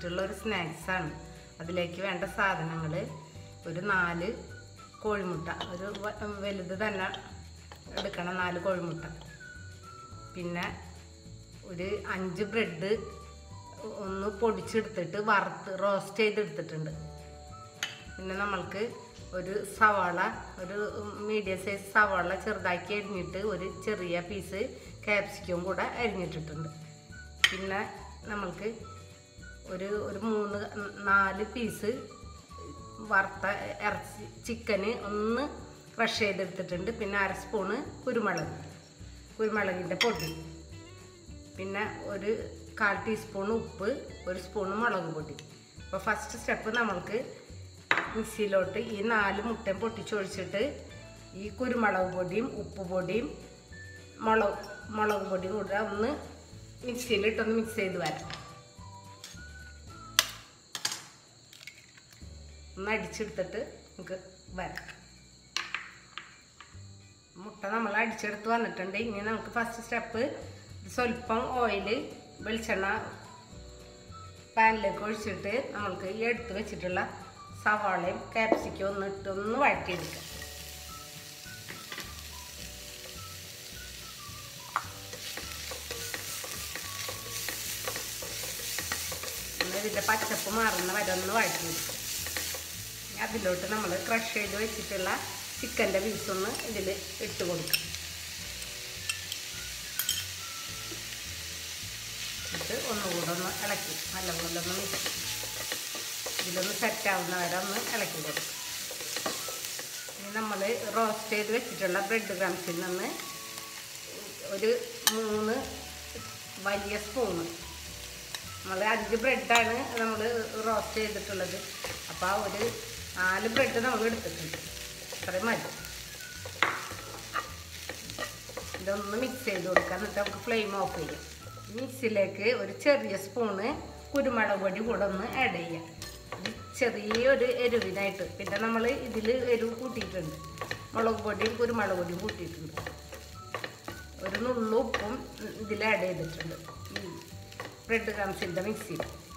വെച്ചിട്ടുള്ള ഒരു സ്നാക്സാണ് അതിലേക്ക് വേണ്ട സാധനങ്ങൾ ഒരു നാല് കോഴിമുട്ട ഒരു വ- വലുത് തന്നെ എടുക്കണം നാല് കോഴിമുട്ട പിന്നെ ഒരു അഞ്ച് ബ്രെഡ് ഒന്ന് പൊടിച്ചെടുത്തിട്ട് വറുത്ത് റോസ്റ്റ് ചെയ്തെടുത്തിട്ടുണ്ട് പിന്നെ നമ്മൾക്ക് ഒരു സവാള ഒരു മീഡിയം സൈസ് സവാള ചെറുതാക്കി അരിഞ്ഞിട്ട് ഒരു ചെറിയ പീസ് ക്യാപ്സിക്കവും കൂടെ അരിഞ്ഞിട്ടിട്ടുണ്ട് പിന്നെ നമ്മൾക്ക് ഒരു ഒരു മൂന്ന് നാല് പീസ് വറുത്ത ഇറച്ചി ചിക്കന് ഒന്ന് ക്രഷ് ചെയ്തെടുത്തിട്ടുണ്ട് പിന്നെ അര സ്പൂണ് കുരുമുളക് കുരുമുളകിൻ്റെ പൊടി പിന്നെ ഒരു കാൽ ടീസ്പൂൺ ഉപ്പ് ഒരു സ്പൂൺ മുളക് പൊടി അപ്പോൾ ഫസ്റ്റ് സ്റ്റെപ്പ് നമ്മൾക്ക് മിക്സിയിലോട്ട് ഈ നാല് മുട്ടയും പൊട്ടിച്ചൊഴിച്ചിട്ട് ഈ കുരുമുളക് പൊടിയും ഉപ്പ് പൊടിയും മുളക് മുളക് പൊടിയും കൂടെ ഒന്ന് മിക്സിയിലിട്ടൊന്ന് മിക്സ് ചെയ്ത് വരാം ഒന്ന് അടിച്ചെടുത്തിട്ട് നമുക്ക് വരാം മുട്ട നമ്മൾ അടിച്ചെടുത്ത് വന്നിട്ടുണ്ട് ഇനി നമുക്ക് ഫസ്റ്റ് സ്റ്റെപ്പ് സ്വല്പം ഓയിൽ വെളിച്ചെണ്ണ പാനിലേക്ക് ഒഴിച്ചിട്ട് നമ്മൾക്ക് ഈ എടുത്ത് വെച്ചിട്ടുള്ള സവാളയും ക്യാപ്സിക്കും ഒന്ന് ഇട്ട് ഒന്ന് വഴറ്റിയെടുക്കാം ഒന്ന് ഇതിൻ്റെ പച്ചപ്പ് മാറുന്ന വരെ ഒന്ന് വഴറ്റിയെടുക്കും ഇനി അതിലോട്ട് നമ്മൾ ക്രഷ് ചെയ്ത് വെച്ചിട്ടുള്ള ചിക്കൻ്റെ പീസൊന്ന് ഇതിൽ ഇട്ട് കൊടുക്കും എന്നിട്ട് ഒന്നുകൂടെ ഒന്ന് ഇളക്കി നല്ലപോലെ ഒന്ന് മിക്സ് ഇതിലൊന്ന് സെറ്റ് ആവുന്ന വരെ ഒന്ന് ഇളക്കി കൊടുക്കും ഇനി നമ്മൾ റോസ്റ്റ് ചെയ്ത് വെച്ചിട്ടുള്ള ബ്രെഡ് ക്രംസിൽ നിന്ന് ഒരു മൂന്ന് വലിയ സ്പൂണ് നമ്മൾ അഞ്ച് ബ്രെഡാണ് നമ്മൾ റോസ്റ്റ് ചെയ്തിട്ടുള്ളത് അപ്പോൾ ആ ഒരു നാല് ബ്രെഡ് നമ്മൾ എടുത്തിട്ടുണ്ട് അത്രയും മതി ഇതൊന്ന് മിക്സ് ചെയ്ത് കൊടുക്കാം എന്നിട്ട് നമുക്ക് ഫ്ലെയിം ഓഫ് ചെയ്യാം മിക്സിയിലേക്ക് ഒരു ചെറിയ സ്പൂണ് കുരുമുളക് പൊടി കൂടെ ഒന്ന് ആഡ് ചെയ്യാം ഒരു ചെറിയൊരു എരിവിനായിട്ട് പിന്നെ നമ്മൾ ഇതിൽ എരിവ് കൂട്ടിയിട്ടുണ്ട് മുളക് പൊടിയും കുരുമുളക് പൊടിയും കൂട്ടിയിട്ടുണ്ട് ഒരു നുള്ളു ഉപ്പും ഇതിൽ ആഡ് ചെയ്തിട്ടുണ്ട് ഈ ബ്രെഡ് ക്രംസിൻ്റെ മിക്സിയിൽ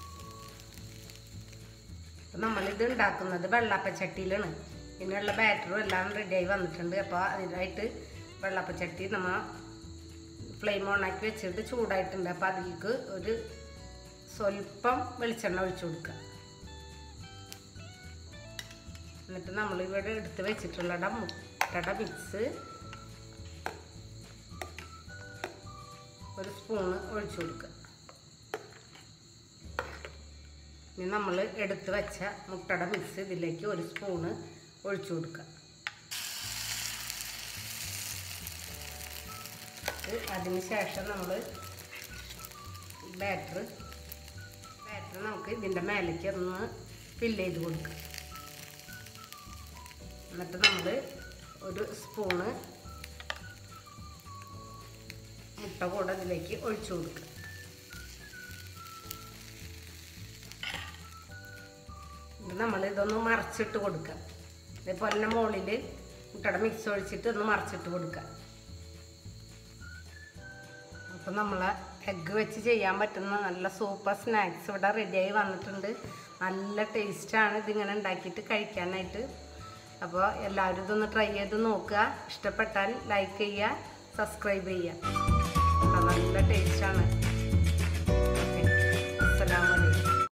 അപ്പം നമ്മളിത് ഉണ്ടാക്കുന്നത് വെള്ളപ്പച്ചട്ടിയിലാണ് ഇതിനുള്ള ബാറ്ററും എല്ലാം റെഡിയായി വന്നിട്ടുണ്ട് അപ്പോൾ അതിനായിട്ട് വെള്ളപ്പച്ചട്ടി നമ്മൾ ഫ്ലെയിം ഓണാക്കി വെച്ചിട്ട് ചൂടായിട്ടുണ്ട് അപ്പോൾ അതിലേക്ക് ഒരു സ്വല്പം വെളിച്ചെണ്ണ ഒഴിച്ചു കൊടുക്കുക എന്നിട്ട് നമ്മളിവിടെ എടുത്ത് വെച്ചിട്ടുള്ള മുട്ടയുടെ മിക്സ് ഒരു സ്പൂണ് ഒഴിച്ചു കൊടുക്കുക ഇനി നമ്മൾ എടുത്ത് വെച്ച മുട്ടയുടെ മിക്സ് ഇതിലേക്ക് ഒരു സ്പൂണ് ഒഴിച്ചു കൊടുക്കുക അതിന് ശേഷം നമ്മൾ ബാറ്റർ ബാറ്റർ നമുക്ക് ഇതിൻ്റെ മേലേക്ക് ഒന്ന് ഫില്ല് ചെയ്ത് കൊടുക്കുക എന്നിട്ട് നമ്മൾ ഒരു സ്പൂണ് മുട്ട കൂടെ ഇതിലേക്ക് ഒഴിച്ചു കൊടുക്കുക നമ്മൾ ഇതൊന്ന് മറച്ചിട്ട് കൊടുക്കുക ഇതേപോലെ തന്നെ മുകളിൽ മുട്ടയുടെ മിക്സ് ഒഴിച്ചിട്ട് ഒന്ന് മറച്ചിട്ട് കൊടുക്കുക അപ്പം നമ്മൾ എഗ്ഗ് വെച്ച് ചെയ്യാൻ പറ്റുന്ന നല്ല സൂപ്പർ സ്നാക്സ് ഇവിടെ റെഡിയായി വന്നിട്ടുണ്ട് നല്ല ടേസ്റ്റാണ് ഇതിങ്ങനെ ഉണ്ടാക്കിയിട്ട് കഴിക്കാനായിട്ട് അപ്പോൾ എല്ലാവരും ഇതൊന്ന് ട്രൈ ചെയ്ത് നോക്കുക ഇഷ്ടപ്പെട്ടാൽ ലൈക്ക് ചെയ്യുക സബ്സ്ക്രൈബ് ചെയ്യുക നല്ല ടേസ്റ്റാണ്